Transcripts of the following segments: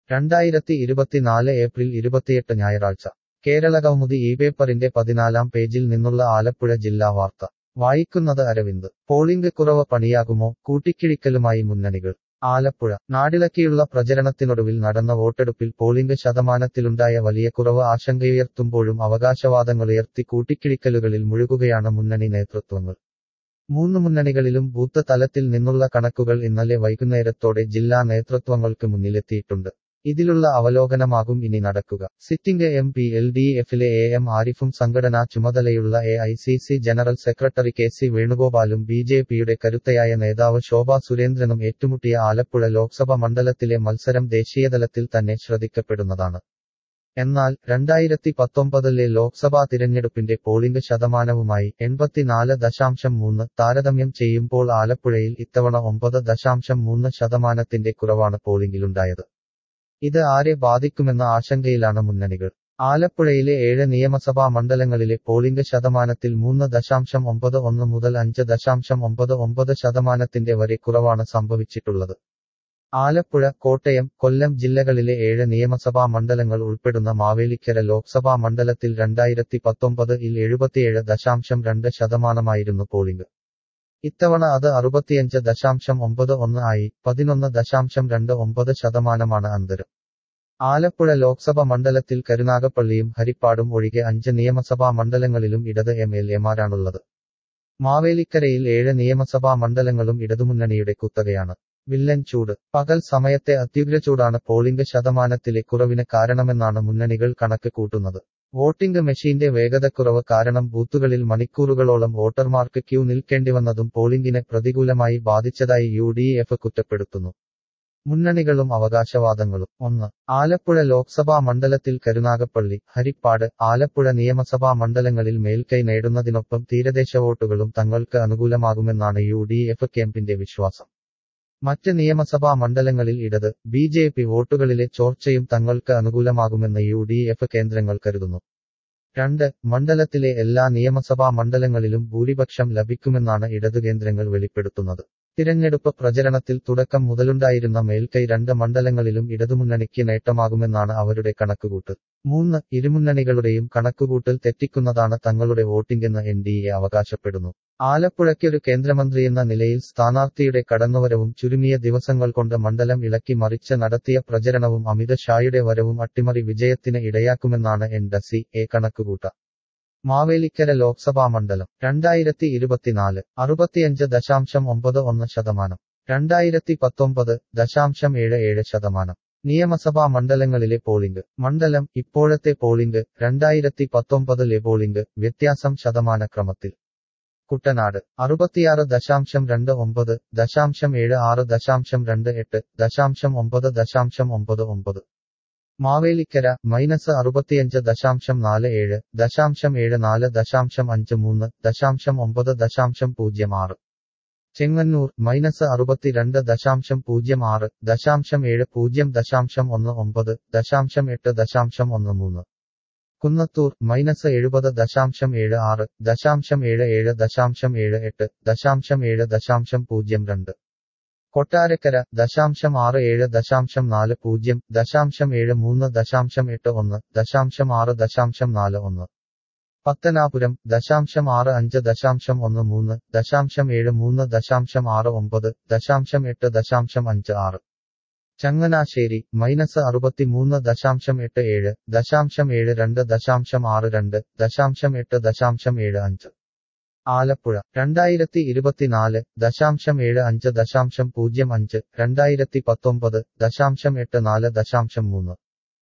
രണ്ടായിരത്തി ഇരുപത്തിനാല് ഏപ്രിൽ ഇരുപത്തിയെട്ട് ഞായറാഴ്ച കേരള കൗമുദി ഈ പേപ്പറിന്റെ പതിനാലാം പേജിൽ നിന്നുള്ള ആലപ്പുഴ ജില്ലാ വാർത്ത വായിക്കുന്നത് അരവിന്ദ് പോളിംഗ് കുറവ് പണിയാകുമോ കൂട്ടിക്കിഴിക്കലുമായി മുന്നണികൾ ആലപ്പുഴ നാടിളക്കിയുള്ള പ്രചരണത്തിനൊടുവിൽ നടന്ന വോട്ടെടുപ്പിൽ പോളിംഗ് ശതമാനത്തിലുണ്ടായ വലിയ കുറവ് ആശങ്കയുയർത്തുമ്പോഴും അവകാശവാദങ്ങളുയർത്തി കൂട്ടിക്കിഴിക്കലുകളിൽ മുഴുകുകയാണ് മുന്നണി നേതൃത്വങ്ങൾ മൂന്ന് മുന്നണികളിലും ബൂത്ത് തലത്തിൽ നിന്നുള്ള കണക്കുകൾ ഇന്നലെ വൈകുന്നേരത്തോടെ ജില്ലാ നേതൃത്വങ്ങൾക്ക് മുന്നിലെത്തിയിട്ടുണ്ട് ഇതിലുള്ള അവലോകനമാകും ഇനി നടക്കുക sitting M P L D എഫിലെ എ എം ആരിഫും സംഘടനാ ചുമതലയുള്ള A I C C general secretary K C വേണുഗോപാലും ബി ജെ പിയുടെ കരുത്തയായ നേതാവ് ശോഭാ സുരേന്ദ്രനും ഏറ്റുമുട്ടിയ ആലപ്പുഴ ലോക്സഭ മണ്ഡലത്തിലെ മത്സരം ദേശീയതലത്തിൽ തന്നെ ശ്രദ്ധിക്കപ്പെടുന്നതാണ് എന്നാൽ രണ്ടായിരത്തി പത്തൊമ്പതിലെ ലോക്സഭാ തിരഞ്ഞെടുപ്പിന്റെ പോളിംഗ് ശതമാനവുമായി എൺപത്തിനാല് ദശാംശം മൂന്ന് താരതമ്യം ചെയ്യുമ്പോൾ ആലപ്പുഴയിൽ ഇത്തവണ ഒമ്പത് ദശാംശം മൂന്ന് ശതമാനത്തിന്റെ കുറവാണ് പോളിംഗിലുണ്ടായത് ഇത് ആരെ ബാധിക്കുമെന്ന ആശങ്കയിലാണ് മുന്നണികൾ ആലപ്പുഴയിലെ ഏഴ് നിയമസഭാ മണ്ഡലങ്ങളിലെ പോളിംഗ് ശതമാനത്തിൽ മൂന്ന് ദശാംശം ഒമ്പത് ഒന്ന് മുതൽ അഞ്ച് ദശാംശം ഒമ്പത് ഒമ്പത് ശതമാനത്തിന്റെ വരെ കുറവാണ് സംഭവിച്ചിട്ടുള്ളത് ആലപ്പുഴ കോട്ടയം കൊല്ലം ജില്ലകളിലെ ഏഴ് നിയമസഭാ മണ്ഡലങ്ങൾ ഉൾപ്പെടുന്ന മാവേലിക്കര ലോക്സഭാ മണ്ഡലത്തിൽ രണ്ടായിരത്തി പത്തൊമ്പത് ഇൽ എഴുപത്തിയേഴ് ദശാംശം രണ്ട് ശതമാനമായിരുന്നു പോളിംഗ് ഇത്തവണ അത് അറുപത്തിയഞ്ച് ദശാംശം ഒമ്പത് ഒന്ന് ആയി പതിനൊന്ന് ദശാംശം രണ്ട് ഒമ്പത് ശതമാനമാണ് അന്തരം ആലപ്പുഴ ലോക്സഭ മണ്ഡലത്തിൽ കരുനാഗപ്പള്ളിയും ഹരിപ്പാടും ഒഴികെ അഞ്ച് നിയമസഭാ മണ്ഡലങ്ങളിലും ഇടത് എം എൽ എമാരാണുള്ളത് മാവേലിക്കരയിൽ ഏഴ് നിയമസഭാ മണ്ഡലങ്ങളും ഇടതുമുന്നണിയുടെ കുത്തകയാണ് വില്ലൻ ചൂട് പകൽ സമയത്തെ അത്യുഗ്ര ചൂടാണ് പോളിംഗ് ശതമാനത്തിലെ കുറവിന് കാരണമെന്നാണ് മുന്നണികൾ കണക്ക് കൂട്ടുന്നത് വോട്ടിംഗ് മെഷീന്റെ വേഗതക്കുറവ് കാരണം ബൂത്തുകളിൽ മണിക്കൂറുകളോളം വോട്ടർമാർക്ക് ക്യൂ നിൽക്കേണ്ടിവന്നതും പോളിംഗിനെ പ്രതികൂലമായി ബാധിച്ചതായി യു ഡി എഫ് കുറ്റപ്പെടുത്തുന്നു മുന്നണികളും അവകാശവാദങ്ങളും ഒന്ന് ആലപ്പുഴ ലോക്സഭാ മണ്ഡലത്തിൽ കരുനാഗപ്പള്ളി ഹരിപ്പാട് ആലപ്പുഴ നിയമസഭാ മണ്ഡലങ്ങളിൽ മേൽക്കൈ നേടുന്നതിനൊപ്പം തീരദേശ വോട്ടുകളും തങ്ങൾക്ക് അനുകൂലമാകുമെന്നാണ് യു ഡി എഫ് ക്യാമ്പിന്റെ വിശ്വാസം മറ്റ് നിയമസഭാ മണ്ഡലങ്ങളിൽ ഇടത് ബി ജെ പി വോട്ടുകളിലെ ചോർച്ചയും തങ്ങൾക്ക് അനുകൂലമാകുമെന്ന് യു ഡി എഫ് കേന്ദ്രങ്ങൾ കരുതുന്നു രണ്ട് മണ്ഡലത്തിലെ എല്ലാ നിയമസഭാ മണ്ഡലങ്ങളിലും ഭൂരിപക്ഷം ലഭിക്കുമെന്നാണ് ഇടതു കേന്ദ്രങ്ങൾ വെളിപ്പെടുത്തുന്നത് തിരഞ്ഞെടുപ്പ് പ്രചരണത്തിൽ തുടക്കം മുതലുണ്ടായിരുന്ന മേൽക്കൈ രണ്ട് മണ്ഡലങ്ങളിലും ഇടതുമുന്നണിക്ക് നേട്ടമാകുമെന്നാണ് അവരുടെ കണക്കുകൂട്ട് മൂന്ന് ഇരുമുന്നണികളുടെയും കണക്കുകൂട്ടൽ തെറ്റിക്കുന്നതാണ് തങ്ങളുടെ വോട്ടിംഗെന്ന് എൻ ഡി എ അവകാശപ്പെടുന്നു ആലപ്പുഴയ്ക്കൊരു കേന്ദ്രമന്ത്രിയെന്ന നിലയിൽ സ്ഥാനാർത്ഥിയുടെ കടന്നുവരവും ചുരുങ്ങിയ ദിവസങ്ങൾ കൊണ്ട് മണ്ഡലം ഇളക്കി മറിച്ച് നടത്തിയ പ്രചരണവും അമിത് ഷായുടെ വരവും അട്ടിമറി വിജയത്തിന് ഇടയാക്കുമെന്നാണ് എൻ ഡസി എ കണക്കുകൂട്ട മാവേലിക്കര ലോക്സഭാ മണ്ഡലം രണ്ടായിരത്തി ഇരുപത്തിനാല് അറുപത്തിയഞ്ച് ദശാംശം ഒമ്പത് ഒന്ന് ശതമാനം രണ്ടായിരത്തി പത്തൊമ്പത് ദശാംശം ഏഴ് ഏഴ് ശതമാനം നിയമസഭാ മണ്ഡലങ്ങളിലെ പോളിംഗ് മണ്ഡലം ഇപ്പോഴത്തെ പോളിംഗ് രണ്ടായിരത്തി പത്തൊമ്പതിലെ പോളിംഗ് വ്യത്യാസം ശതമാനക്രമത്തിൽ കുട്ടനാട് അറുപത്തിയാറ് ദശാംശം രണ്ട് ഒമ്പത് ദശാംശം ഏഴ് ആറ് ദശാംശം രണ്ട് എട്ട് ദശാംശം ഒമ്പത് ദശാംശം ഒമ്പത് ഒമ്പത് മാവേലിക്കര മൈനസ് അറുപത്തിയഞ്ച് ദശാംശം നാല് ഏഴ് ദശാംശം ഏഴ് നാല് ദശാംശം അഞ്ച് മൂന്ന് ദശാംശം ഒമ്പത് ദശാംശം പൂജ്യം ആറ് ചെങ്ങന്നൂർ മൈനസ് അറുപത്തിരണ്ട് ദശാംശം പൂജ്യം ആറ് ദശാംശം ഏഴ് പൂജ്യം ദശാംശം ഒന്ന് ഒമ്പത് ദശാംശം എട്ട് ദശാംശം ഒന്ന് മൂന്ന് കുന്നത്തൂർ മൈനസ് എഴുപത് ദശാംശം ഏഴ് ആറ് ദശാംശം ഏഴ് ഏഴ് ദശാംശം ഏഴ് എട്ട് ദശാംശം ഏഴ് ദശാംശം പൂജ്യം രണ്ട് കൊട്ടാരക്കര ദശാംശം ആറ് ഏഴ് ദശാംശം നാല് പൂജ്യം ദശാംശം ഏഴ് മൂന്ന് ദശാംശം എട്ട് ഒന്ന് ദശാംശം ആറ് ദശാംശം നാല് ഒന്ന് പത്തനാപുരം ദശാംശം ആറ് അഞ്ച് ദശാംശം ഒന്ന് മൂന്ന് ദശാംശം ഏഴ് മൂന്ന് ദശാംശം ആറ് ഒമ്പത് ദശാംശം എട്ട് ദശാംശം അഞ്ച് ആറ് ചങ്ങനാശ്ശേരി മൈനസ് അറുപത്തിമൂന്ന് ദശാംശം എട്ട് ഏഴ് ദശാംശം ഏഴ് രണ്ട് ദശാംശം ആറ് രണ്ട് ദശാംശം എട്ട് ദശാംശം ഏഴ് അഞ്ച് ആലപ്പുഴ രണ്ടായിരത്തി ഇരുപത്തിനാല് ദശാംശം ഏഴ് അഞ്ച് ദശാംശം പൂജ്യം അഞ്ച് രണ്ടായിരത്തി പത്തൊമ്പത് ദശാംശം എട്ട് നാല് ദശാംശം മൂന്ന്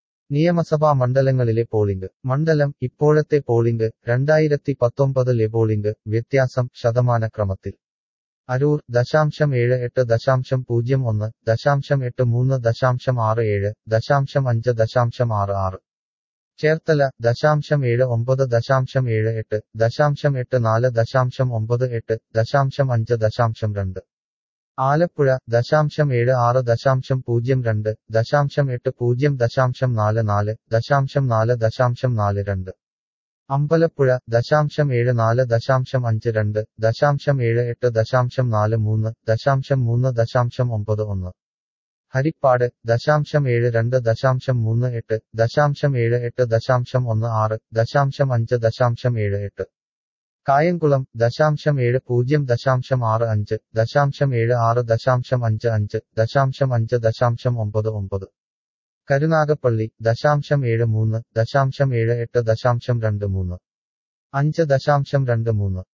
നിയമസഭാ മണ്ഡലങ്ങളിലെ പോളിംഗ് മണ്ഡലം ഇപ്പോഴത്തെ പോളിംഗ് രണ്ടായിരത്തി പത്തൊമ്പതിലെ പോളിംഗ് വ്യത്യാസം ശതമാനക്രമത്തിൽ അരൂർ ദശാംശം ഏഴ് എട്ട് ദശാംശം പൂജ്യം ഒന്ന് ദശാംശം എട്ട് മൂന്ന് ദശാംശം ആറ് ഏഴ് ദശാംശം അഞ്ച് ദശാംശം ആറ് ആറ് ചേർത്തല ദശാംശം ഏഴ് ഒമ്പത് ദശാംശം ഏഴ് എട്ട് ദശാംശം എട്ട് നാല് ദശാംശം ഒമ്പത് എട്ട് ദശാംശം അഞ്ച് ദശാംശം രണ്ട് ആലപ്പുഴ ദശാംശം ഏഴ് ആറ് ദശാംശം പൂജ്യം രണ്ട് ദശാംശം എട്ട് പൂജ്യം ദശാംശം നാല് നാല് ദശാംശം നാല് ദശാംശം നാല് രണ്ട് അമ്പലപ്പുഴ ദശാംശം ഏഴ് നാല് ദശാംശം അഞ്ച് രണ്ട് ദശാംശം ഏഴ് എട്ട് ദശാംശം നാല് മൂന്ന് ദശാംശം മൂന്ന് ദശാംശം ഒമ്പത് ഒന്ന് ഹരിപ്പാട് ദശാംശം ഏഴ് രണ്ട് ദശാംശം മൂന്ന് എട്ട് ദശാംശം ഏഴ് എട്ട് ദശാംശം ഒന്ന് ആറ് ദശാംശം അഞ്ച് ദശാംശം ഏഴ് എട്ട് കായംകുളം ദശാംശം ഏഴ് പൂജ്യം ദശാംശം ആറ് അഞ്ച് ദശാംശം ഏഴ് ആറ് ദശാംശം അഞ്ച് അഞ്ച് ദശാംശം അഞ്ച് ദശാംശം ഒമ്പത് ഒമ്പത് കരുനാഗപ്പള്ളി ദശാംശം ഏഴ് മൂന്ന് ദശാംശം ഏഴ് എട്ട് ദശാംശം രണ്ട് മൂന്ന് അഞ്ച് ദശാംശം രണ്ട് മൂന്ന്